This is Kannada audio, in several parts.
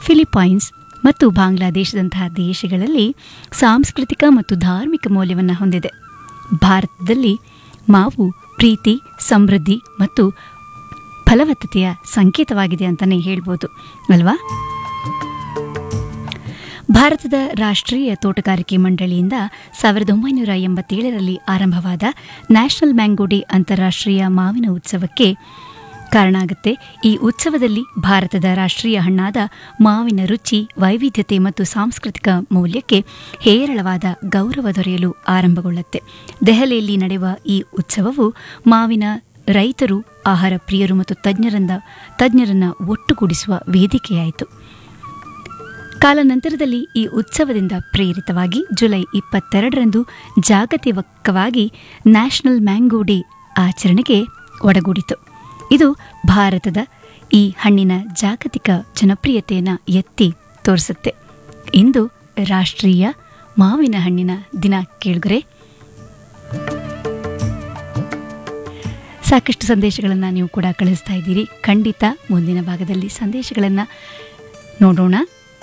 ಫಿಲಿಪೈನ್ಸ್ ಮತ್ತು ಬಾಂಗ್ಲಾದೇಶದಂತಹ ದೇಶಗಳಲ್ಲಿ ಸಾಂಸ್ಕೃತಿಕ ಮತ್ತು ಧಾರ್ಮಿಕ ಮೌಲ್ಯವನ್ನು ಹೊಂದಿದೆ ಭಾರತದಲ್ಲಿ ಮಾವು ಪ್ರೀತಿ ಸಮೃದ್ಧಿ ಮತ್ತು ಫಲವತ್ತತೆಯ ಸಂಕೇತವಾಗಿದೆ ಅಂತಲೇ ಹೇಳ್ಬೋದು ಅಲ್ವಾ ಭಾರತದ ರಾಷ್ಟ್ರೀಯ ತೋಟಗಾರಿಕೆ ಮಂಡಳಿಯಿಂದ ಸಾವಿರದ ಒಂಬೈನೂರ ಎಂಬತ್ತೇಳರಲ್ಲಿ ಆರಂಭವಾದ ನ್ಯಾಷನಲ್ ಮ್ಯಾಂಗೋ ಡೇ ಅಂತಾರಾಷ್ಟ್ರೀಯ ಮಾವಿನ ಉತ್ಸವಕ್ಕೆ ಕಾರಣ ಆಗುತ್ತೆ ಈ ಉತ್ಸವದಲ್ಲಿ ಭಾರತದ ರಾಷ್ಟ್ರೀಯ ಹಣ್ಣಾದ ಮಾವಿನ ರುಚಿ ವೈವಿಧ್ಯತೆ ಮತ್ತು ಸಾಂಸ್ಕೃತಿಕ ಮೌಲ್ಯಕ್ಕೆ ಹೇರಳವಾದ ಗೌರವ ದೊರೆಯಲು ಆರಂಭಗೊಳ್ಳುತ್ತೆ ದೆಹಲಿಯಲ್ಲಿ ನಡೆಯುವ ಈ ಉತ್ಸವವು ಮಾವಿನ ರೈತರು ಆಹಾರ ಪ್ರಿಯರು ಮತ್ತು ತಜ್ಞರಿಂದ ತಜ್ಞರನ್ನ ಒಟ್ಟುಗೂಡಿಸುವ ವೇದಿಕೆಯಾಯಿತು ಕಾಲಾನಂತರದಲ್ಲಿ ಈ ಉತ್ಸವದಿಂದ ಪ್ರೇರಿತವಾಗಿ ಜುಲೈ ಇಪ್ಪತ್ತೆರಡರಂದು ಜಾಗತಿಕವಾಗಿ ನ್ಯಾಷನಲ್ ಮ್ಯಾಂಗೋ ಡೇ ಆಚರಣೆಗೆ ಒಡಗೂಡಿತು ಇದು ಭಾರತದ ಈ ಹಣ್ಣಿನ ಜಾಗತಿಕ ಜನಪ್ರಿಯತೆಯನ್ನು ಎತ್ತಿ ತೋರಿಸುತ್ತೆ ಇಂದು ರಾಷ್ಟ್ರೀಯ ಮಾವಿನ ಹಣ್ಣಿನ ದಿನ ಕೇಳಿದ್ರೆ ಸಾಕಷ್ಟು ಸಂದೇಶಗಳನ್ನು ನೀವು ಕೂಡ ಕಳಿಸ್ತಾ ಇದ್ದೀರಿ ಖಂಡಿತ ಮುಂದಿನ ಭಾಗದಲ್ಲಿ ಸಂದೇಶಗಳನ್ನು ನೋಡೋಣ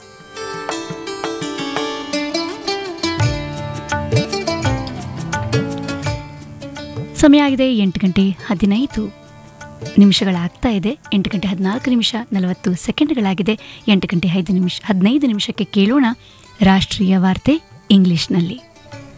ಸಮಯ ಆಗಿದೆ ಎಂಟು ಗಂಟೆ ಹದಿನೈದು ನಿಮಿಷಗಳಾಗ್ತಾ ಇದೆ ಎಂಟು ಗಂಟೆ ಹದಿನಾಲ್ಕು ನಿಮಿಷ ನಲವತ್ತು ಸೆಕೆಂಡ್ಗಳಾಗಿದೆ ಎಂಟು ಗಂಟೆ ಐದು ನಿಮಿಷ ಹದಿನೈದು ನಿಮಿಷಕ್ಕೆ ಕೇಳೋಣ ರಾಷ್ಟ್ರೀಯ ವಾರ್ತೆ ಇಂಗ್ಲಿಷ್ನಲ್ಲಿ